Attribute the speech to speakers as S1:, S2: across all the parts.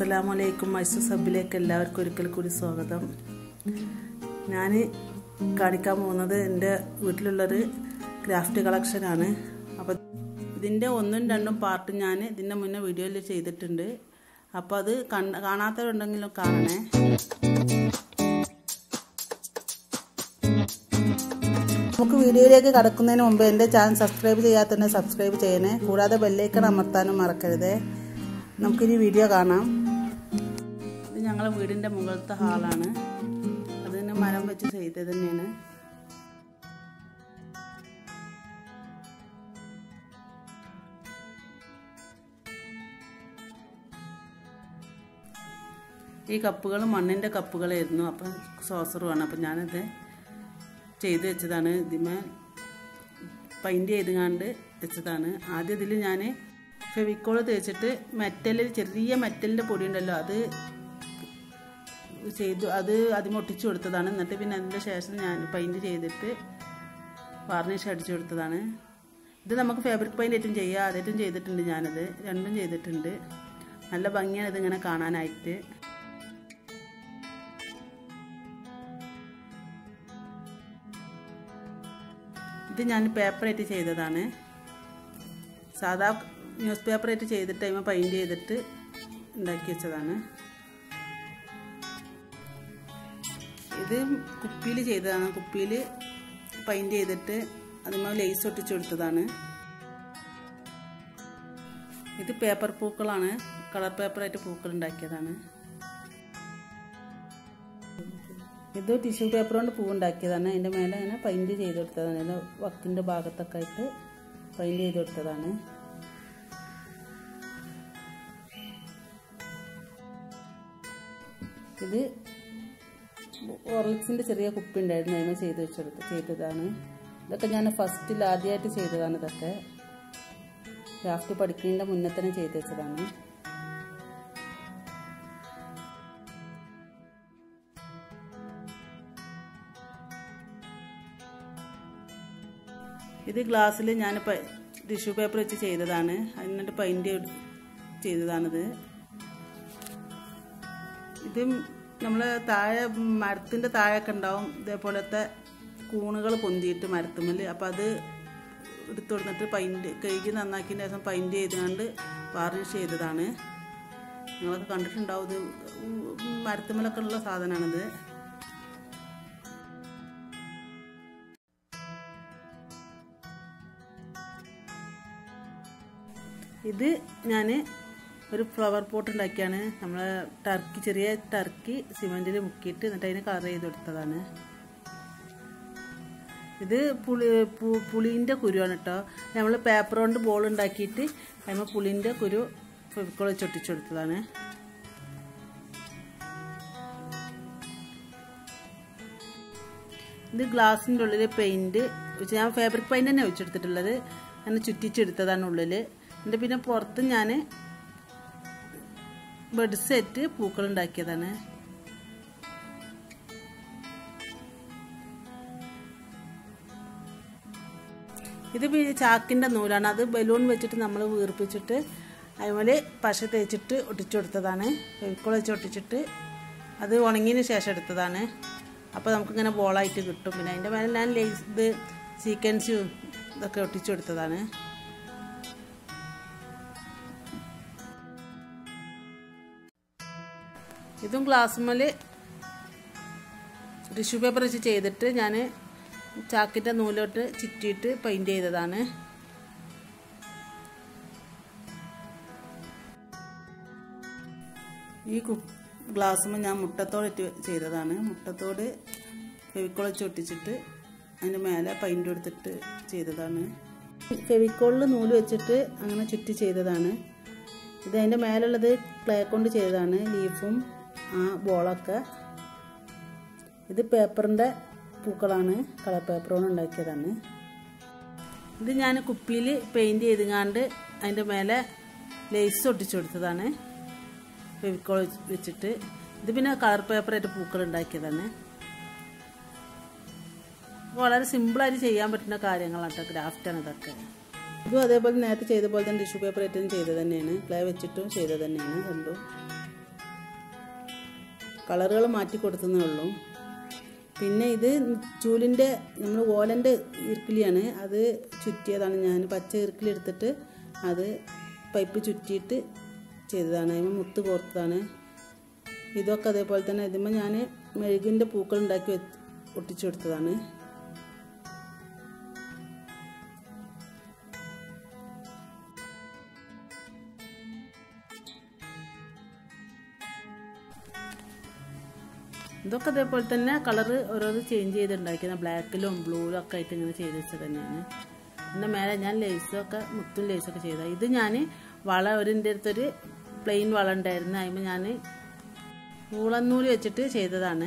S1: അസ്സലാമലൈക്കും മൈസൂർ സബിലേക്ക് എല്ലാവർക്കും ഒരിക്കൽ കൂടി സ്വാഗതം ഞാൻ കാണിക്കാൻ പോകുന്നത് എൻ്റെ വീട്ടിലുള്ളൊരു ക്രാഫ്റ്റ് കളക്ഷനാണ് അപ്പോൾ ഇതിൻ്റെ ഒന്നും രണ്ടും പാർട്ട് ഞാൻ ഇതിൻ്റെ മുന്നേ വീഡിയോയിൽ ചെയ്തിട്ടുണ്ട് അപ്പോൾ അത് കണ്ട കാണാത്തവരുണ്ടെങ്കിലും കാണണേ നമുക്ക് വീഡിയോയിലേക്ക് കടക്കുന്നതിന് മുമ്പ് എൻ്റെ ചാനൽ സബ്സ്ക്രൈബ് ചെയ്യാത്തന്നെ സബ്സ്ക്രൈബ് ചെയ്യണേ കൂടാതെ ബെല്ലൈക്കൺ അമർത്താനും മറക്കരുതേ നമുക്കിനി വീഡിയോ കാണാം ഇത് ഞങ്ങളെ വീടിൻ്റെ മുകളിലത്തെ ഹാളാണ് അതിന് മരം വെച്ച് ചെയ്തത് തന്നെയാണ് ഈ കപ്പുകൾ മണ്ണിൻ്റെ കപ്പുകളായിരുന്നു അപ്പം സോസറുമാണ് അപ്പം ഞാനത് ചെയ്ത് വെച്ചതാണ് ഇതിമേ പെയിൻറ് ചെയ്തുകൊണ്ട് വെച്ചതാണ് ആദ്യം ഇതിൽ ഞാൻ ഫെവിക്കോൾ തേച്ചിട്ട് മെറ്റലിൽ ചെറിയ മെറ്റലിൻ്റെ പൊടി ഉണ്ടല്ലോ അത് ചെയ്തു അത് അതിന് ഒട്ടിച്ചു കൊടുത്തതാണ് എന്നിട്ട് പിന്നെ അതിൻ്റെ ശേഷം ഞാൻ പെയിൻറ് ചെയ്തിട്ട് വാർണിഷ് അടിച്ചു കൊടുത്തതാണ് ഇത് നമുക്ക് ഫാബ്രിക് പെയിൻ്റ് ഏറ്റവും ചെയ്യാം അതേറ്റവും ചെയ്തിട്ടുണ്ട് ഞാനത് രണ്ടും ചെയ്തിട്ടുണ്ട് നല്ല ഭംഗിയാണ് ഇതിങ്ങനെ കാണാനായിട്ട് ഇത് ഞാൻ പേപ്പറായിട്ട് ചെയ്തതാണ് സാധാ ന്യൂസ് പേപ്പറായിട്ട് ചെയ്തിട്ട് അതിമ പെയിൻറ് ചെയ്തിട്ട് ഉണ്ടാക്കി വെച്ചതാണ് ഇത് കുപ്പിയിൽ ചെയ്തതാണ് കുപ്പിയിൽ പെയിൻറ് ചെയ്തിട്ട് അതിമ ലേസ് ഒട്ടിച്ചു കൊടുത്തതാണ് ഇത് പേപ്പർ പൂക്കളാണ് കളർ പേപ്പറായിട്ട് പൂക്കൾ ഉണ്ടാക്കിയതാണ് ഇത് ടിഷ്യൂ പേപ്പർ കൊണ്ട് പൂ ഉണ്ടാക്കിയതാണ് അതിൻ്റെ മേലെ ഇങ്ങനെ പെയിൻറ് ചെയ്ത് കൊടുത്തതാണ് അതിൻ്റെ വക്കിൻ്റെ ഭാഗത്തൊക്കെ ആയിട്ട് പെയിൻറ് ചെയ്ത് കൊടുത്തതാണ് ഇത് ഓർലിക്സിൻ്റെ ചെറിയ കുപ്പി ഉണ്ടായിരുന്നു അതിനെ ചെയ്ത് വെച്ചെടുത്ത് ചെയ്തതാണ് ഇതൊക്കെ ഞാൻ ഫസ്റ്റിൽ ആദ്യമായിട്ട് ചെയ്തതാണ് ഇതൊക്കെ ക്രാഫ്റ്റ് പഠിക്കുന്നതിൻ്റെ മുന്നേ തന്നെ ചെയ്ത് വെച്ചതാണ് ഇത് ഗ്ലാസ്സിൽ ഞാൻ ടിഷ്യൂ പേപ്പർ വെച്ച് ചെയ്തതാണ് എന്നിട്ട് പെയിൻറ് ചെയ്തതാണിത് ഇത് നമ്മൾ താഴെ മരത്തിൻ്റെ താഴെയൊക്കെ ഉണ്ടാവും ഇതേപോലത്തെ കൂണുകൾ പൊന്തിയിട്ട് മരത്തുമ്മൽ അപ്പോൾ അത് എടുത്തു കൊടുത്തിട്ട് പൈൻറ്റ് കഴുകി നന്നാക്കിയതിന് ശേഷം പൈൻറ്റ് ചെയ്തുകൊണ്ട് വാർണിഷ് ചെയ്തതാണ് നിങ്ങളൊക്കെ കണ്ടിട്ടുണ്ടാവും ഇത് മരത്തുമ്മലൊക്കെ ഉള്ള സാധനമാണിത് ഇത് ഞാൻ ഒരു ഫ്ലവർ പോട്ട് ഉണ്ടാക്കിയാണ് നമ്മൾ ടർക്കി ചെറിയ ടർക്കി സിമെൻറ്റിൽ മുക്കിയിട്ട് എന്നിട്ട് അതിന് കളർ ചെയ്ത് കൊടുത്തതാണ് ഇത് പുളി പുളീൻ്റെ കുരുവാണ് കേട്ടോ നമ്മൾ പേപ്പർ കൊണ്ട് ബോൾ ഉണ്ടാക്കിയിട്ട് അതിന് പുളിൻ്റെ കുരു ഫെവിക്കോൾ വെച്ച് ഒട്ടിച്ചു കൊടുത്തതാണ് ഇത് ഗ്ലാസിൻ്റെ ഉള്ളിൽ പെയിൻറ്റ് ഞാൻ ഫാബ്രിക് പെയിൻറ്റ് തന്നെ ഒഴിച്ചെടുത്തിട്ടുള്ളത് അങ്ങനെ ചുറ്റിച്ചെടുത്തതാണ് ഉള്ളിൽ എന്നിട്ട് പിന്നെ പുറത്ത് ഞാൻ ബെഡ് സെറ്റ് പൂക്കൾ ഉണ്ടാക്കിയതാണ് ഇത് ചാക്കിൻ്റെ നൂലാണ് അത് ബലൂൺ വെച്ചിട്ട് നമ്മൾ വീർപ്പിച്ചിട്ട് അതുപോലെ പശ തേച്ചിട്ട് ഒട്ടിച്ചു കൊടുത്തതാണ് ഫെവിക്കോൾ വെച്ച് ഒട്ടിച്ചിട്ട് അത് ഉണങ്ങിയതിന് ശേഷം എടുത്തതാണ് അപ്പോൾ നമുക്കിങ്ങനെ ബോളായിട്ട് കിട്ടും പിന്നെ അതിൻ്റെ മേലെ ഞാൻ ലേസ് ഇത് സീക്വൻസും ഇതൊക്കെ ഒട്ടിച്ചു കൊടുത്തതാണ് ഇതും ഗ്ലാസ്സുമ്മൽ ടിഷ്യൂ പേപ്പർ വെച്ച് ചെയ്തിട്ട് ഞാൻ ചാക്കിൻ്റെ നൂലോട്ട് ചുറ്റിയിട്ട് പെയിൻറ് ചെയ്തതാണ് ഈ ഗ്ലാസ്സുമ്മ ഞാൻ മുട്ടത്തോട് ഇട്ട് ചെയ്തതാണ് മുട്ടത്തോട് ഫെവിക്കോൾ വെച്ച് ഒട്ടിച്ചിട്ട് അതിൻ്റെ മേലെ പെയിൻറ് എടുത്തിട്ട് ചെയ്തതാണ് ഫെവിക്കോളിൽ നൂല് വെച്ചിട്ട് അങ്ങനെ ചുറ്റി ചെയ്തതാണ് ഇത് അതിൻ്റെ മേലുള്ളത് ക്ലേ കൊണ്ട് ചെയ്തതാണ് ലീഫും ആ ബോളൊക്കെ ഇത് പേപ്പറിൻ്റെ പൂക്കളാണ് കളർ പേപ്പർ കൊണ്ട് ഉണ്ടാക്കിയതാണ് ഇത് ഞാൻ കുപ്പിയിൽ പെയിൻറ് ചെയ്തുങ്ങാണ്ട് അതിൻ്റെ മേലെ ലേസ് ഒട്ടിച്ചു കൊടുത്തതാണ് ഫെവിക്കോൾ വെച്ചിട്ട് ഇത് പിന്നെ കളർ പേപ്പറായിട്ട് പൂക്കൾ ഉണ്ടാക്കിയതാണ് വളരെ സിമ്പിളായിട്ട് ചെയ്യാൻ പറ്റുന്ന കാര്യങ്ങളാണ് കേട്ടോ ക്രാഫ്റ്റാണ് ഇതൊക്കെ ഇതും അതേപോലെ നേരത്തെ ചെയ്ത പോലെ തന്നെ ടിഷ്യൂ പേപ്പർ ആയിട്ടും ചെയ്തത് തന്നെയാണ് ക്ലേ വെച്ചിട്ടും ചെയ്തത് തന്നെയാണ് രണ്ടും കളറുകൾ മാറ്റി കൊടുത്തതേ ഉള്ളൂ പിന്നെ ഇത് ചൂലിൻ്റെ നമ്മൾ ഓലൻ്റെ ഇർക്കിലിയാണ് അത് ചുറ്റിയതാണ് ഞാൻ പച്ച ഇർക്കിലി എടുത്തിട്ട് അത് പൈപ്പ് ചുറ്റിയിട്ട് ചെയ്തതാണ് അതിന് മുത്ത് കോർത്തതാണ് ഇതൊക്കെ അതേപോലെ തന്നെ ഇതിന്മേൽ ഞാൻ മെഴുകിൻ്റെ പൂക്കൾ ഉണ്ടാക്കി വെ ഒട്ടിച്ചു കൊടുത്തതാണ് ഇതൊക്കെ അതേപോലെ തന്നെ കളറ് ഓരോന്ന് ചേഞ്ച് ചെയ്തുണ്ടാക്കിയത് ബ്ലാക്കിലും ബ്ലൂവിലും ഒക്കെ ആയിട്ട് ഇങ്ങനെ ചെയ്ത് വെച്ചത് തന്നെയാണ് പിന്നെ മേലെ ഞാൻ ലേസൊക്കെ മുത്തും ലേസൊക്കെ ചെയ്തത് ഇത് ഞാൻ വള ഒരിൻ്റെ അടുത്തൊരു പ്ലെയിൻ വള ഉണ്ടായിരുന്നു അതിന് ഞാൻ പൂളന്നൂല് വെച്ചിട്ട് ചെയ്തതാണ്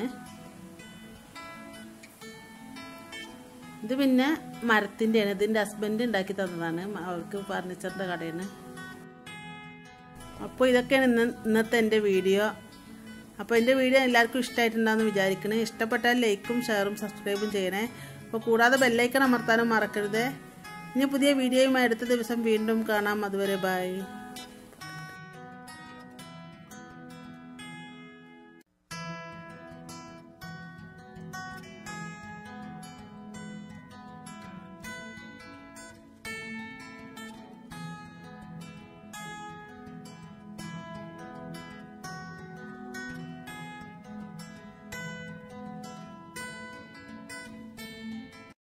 S1: ഇത് പിന്നെ മരത്തിൻ്റെയാണ് ഇതിൻ്റെ ഹസ്ബൻഡ് ഉണ്ടാക്കി തന്നതാണ് അവർക്ക് ഫർണിച്ചറിൻ്റെ കടയാണ് അപ്പോൾ ഇതൊക്കെയാണ് ഇന്ന് ഇന്നത്തെ എൻ്റെ വീഡിയോ അപ്പോൾ എൻ്റെ വീഡിയോ എല്ലാവർക്കും ഇഷ്ടമായിട്ടുണ്ടാകുമെന്ന് വിചാരിക്കണേ ഇഷ്ടപ്പെട്ടാൽ ലൈക്കും ഷെയറും സബ്സ്ക്രൈബും ചെയ്യണേ അപ്പോൾ കൂടാതെ ബെല്ലൈക്കൺ അമർത്താനും മറക്കരുത് ഇനി പുതിയ വീഡിയോയുമായി അടുത്ത ദിവസം വീണ്ടും കാണാം അതുവരെ ബൈ